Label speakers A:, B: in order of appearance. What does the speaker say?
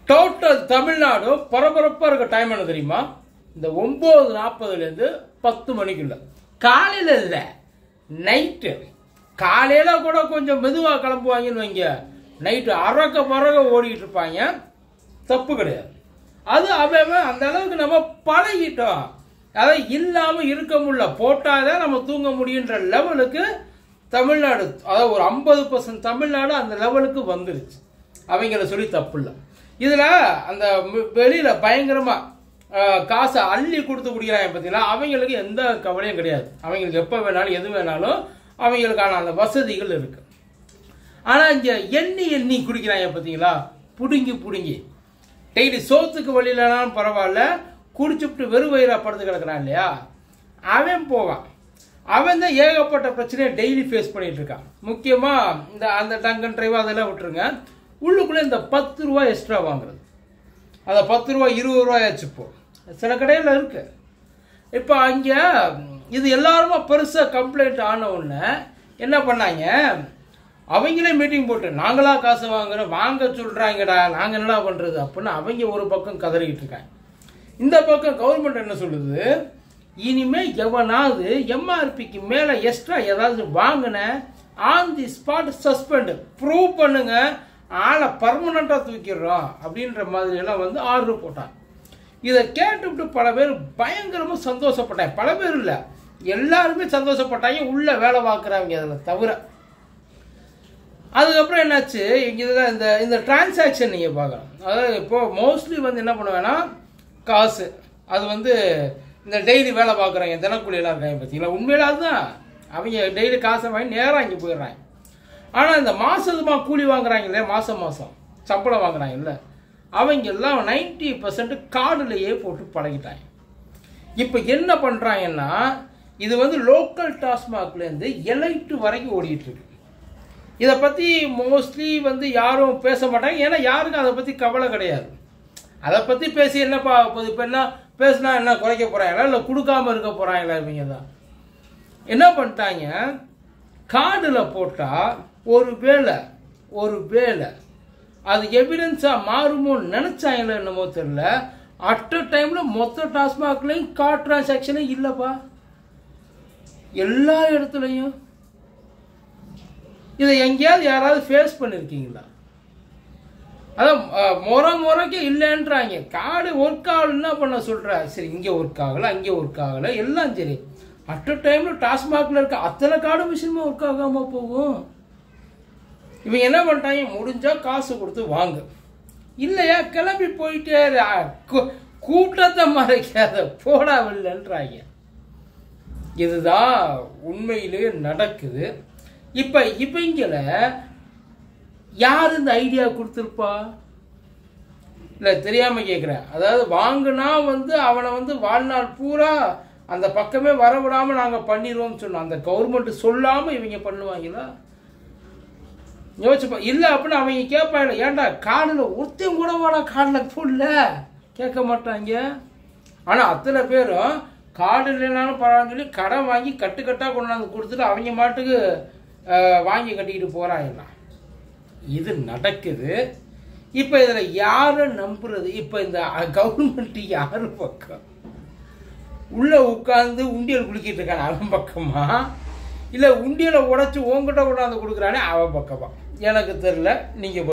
A: Total தமிழ்நாடும் பரபரப்பா இருக்க டைம் என்ன தெரியுமா இந்த ஒன்பது நாற்பதுல இருந்து பத்து மணிக்குள்ள காலையில இல்ல நைட்டு காலையில கூட கொஞ்சம் மெதுவா கிளம்புவாங்கன்னு வைங்க நைட்டு அரக்க பறக்க ஓடிட்டு இருப்பாங்க தப்பு கிடையாது அது அவன் அந்த அளவுக்கு நம்ம பழகிட்டோம் அதாவது இல்லாம இருக்க முடியல போட்டாதான் நம்ம தூங்க முடியுன்ற லெவலுக்கு தமிழ்நாடு அதாவது ஒரு ஐம்பது பர்சன்ட் தமிழ்நாடு அந்த லெவலுக்கு வந்துருச்சு அவங்கள சொல்லி தப்பு இல்லை இதுல அந்த ம- வெளியில பயங்கரமா அஹ், காசை அள்ளி கொடுத்து குடிக்கிறாங்க பார்த்தீங்களா அவங்களுக்கு எந்த கவலையும் கிடையாது அவங்களுக்கு எப்போ வேணாலும் எது வேணாலும் அவங்களுக்கான அந்த வசதிகள் இருக்கு ஆனா இங்க எண்ணி எண்ணி குடிக்கிறாங்க பார்த்தீங்களா புடுங்கி புடுங்கி டெய்லி சோத்துக்கு வழியிலனாலும் பரவாயில்ல குடிச்சுட்டு வெறும் வயிறா படுத்து கிடக்குறான் இல்லையா அவன் போவான் அவன் தான் ஏகப்பட்ட பிரச்சனையை டெய்லி ஃபேஸ் பண்ணிட்டு இருக்கான் முக்கியமா இந்த அந்த டங்கன் டிரைவ் அதெல்லாம் விட்டுருங்க உள்ளுக்குள்ள இந்த பத்து ரூபா எக்ஸ்ட்ரா வாங்குறது அதை பத்து ரூபா இருபது ரூபாயாச்சு இப்போ சில கடையில் இருக்கு இப்போ அங்கே இது எல்லாருமா பெருசாக கம்ப்ளைண்ட் ஆன உடனே என்ன பண்ணாங்க அவங்களே மீட்டிங் போட்டு நாங்களா காசு வாங்குறோம் வாங்க சொல்றாங்கடா நாங்க என்னடா பண்றது அப்படின்னு அவங்க ஒரு பக்கம் கதறிக்கிட்டு இருக்காங்க இந்த பக்கம் கவர்மெண்ட் என்ன சொல்லுது இனிமே எவனாவது எம்ஆர்பிக்கு மேல எக்ஸ்ட்ரா ஏதாவது வாங்கின on the spot suspend prove பண்ணுங்க ஆளை பர்மனண்டா தூக்கிடுறோம் அப்படின்ற மாதிரி எல்லாம் வந்து ஆர்டர் போட்டாங்க இதை கேட்டுவிட்டு பல பேர் பயங்கரமா சந்தோஷப்பட்டாங்க பல பேர் இல்ல எல்லாருமே சந்தோஷப்பட்டாங்க உள்ள வேலை பார்க்குறவங்க அதில் தவிர அதுக்கப்புறம் என்னாச்சு இங்க இதுல இந்த இந்த டிரான்சாக்ஷன் நீங்கள் பார்க்கலாம் அதாவது இப்போ மோஸ்ட்லி வந்து என்ன பண்ணுவேன்னா காசு அது வந்து இந்த டெய்லி வேலை பார்க்குறவங்க தினக்கூலியெல்லாம் இருக்காங்க பார்த்தீங்களா உண்மையில அதுதான் அவங்க டெய்லி காசை வாங்கி நேராக இங்கே போயிடுறாங்க ஆனால் இந்த மாசத்துமா கூலி வாங்குறாங்க இல்லையா மாதம் மாதம் சம்பளம் வாங்குறாங்க இல்லை அவங்க எல்லாம் நைன்டி பர்சன்ட் கார்டுலையே போட்டு பழகிட்டாங்க இப்போ என்ன பண்ணுறாங்கன்னா இது வந்து லோக்கல் டாஸ்மாக்லேருந்து எலைட்டு வரைக்கும் ஓடிட்டு இருக்கு இதை பற்றி மோஸ்ட்லி வந்து யாரும் பேச மாட்டாங்க ஏன்னா யாருக்கும் அதை பற்றி கவலை கிடையாது அதை பற்றி பேசி என்னப்பா போகுது இப்போ என்ன பேசினா என்ன குறைக்க போகிறாங்களா இல்லை கொடுக்காம இருக்க போகிறாங்களா இவங்க தான் என்ன பண்ணிட்டாங்க கார்டில் போட்டால் ஒரு வேலை ஒரு வேலை அது எவிடன்ஸாக மாறுமோன்னு நினச்சாங்களோ என்னமோ தெரியல அட் அ டைமில் மொத்த டாஸ்மாக்லேயும் கார்ட் டிரான்சாக்ஷனே இல்லைப்பா எல்லா இடத்துலையும் இதை எங்கேயாவது யாராவது ஃபேஸ் பண்ணியிருக்கீங்களா அதான் அஹ், முறை முறைக்கு இல்லைன்றாங்க கார்டு ஒர்க் ஆகல என்ன பண்ண சொல்ற சரி இங்கே ஒர்க் ஆகல அங்கே ஒர்க் ஆகல எல்லாம் சரி அட் அ டைம்ல டாஸ்மாக்ல இருக்க அத்தனை கார்டு மிஷினுமே ஒர்க் ஆகாம போகும் இவங்க என்ன பண்ணிட்டாங்க முடிஞ்சா காசு கொடுத்து வாங்க இல்லையா கிளம்பி போயிட்டே இரு. அ, கூ- கூட்டத்தை மறைக்காத போடாவில்லைன்றாங்க இதுதான் உண்மையிலேயே நடக்குது இப்ப இவங்கள யார் இந்த ஐடியா கொடுத்துருப்பா இல்லை தெரியாம கேட்குறேன் அதாவது வாங்குனா வந்து அவனை வந்து வாழ்நாள் பூரா அந்த பக்கமே வர விடாம நாங்க பண்ணிடுவோம்னு சொன்னோம் அந்த கவர்மெண்ட் சொல்லாம இவங்க பண்ணுவாங்களா யோசிச்சுப்பா இல்லை அப்படின்னு அவங்க கேட்பாங்க ஏன்டா காடில் ஒருத்தையும் கூட வாடா காடில் போடல கேட்க மாட்டாங்க ஆனால் அத்தனை பேரும் காடு இல்லைனாலும் பரவாயில்ல சொல்லி கடன் வாங்கி கட்டு கட்டாக கொண்டாந்து கொடுத்துட்டு அவங்க மாட்டுக்கு அஹ், வாங்கி கட்டிக்கிட்டு போகிறாங்கண்ணா இது நடக்குது இப்போ இதில் யாரை நம்புறது இப்போ இந்த கவர்மெண்ட் யாரு பக்கம் உள்ள உட்கார்ந்து உண்டியல் குளிக்கிட்டு இருக்கான் அவன் பக்கமா இல்லை உண்டியலை உடைச்சு உங்ககிட்ட கொண்டாந்து கொடுக்குறானே அவன் பக்கமா எனக்கு தெரியல நீங்கள்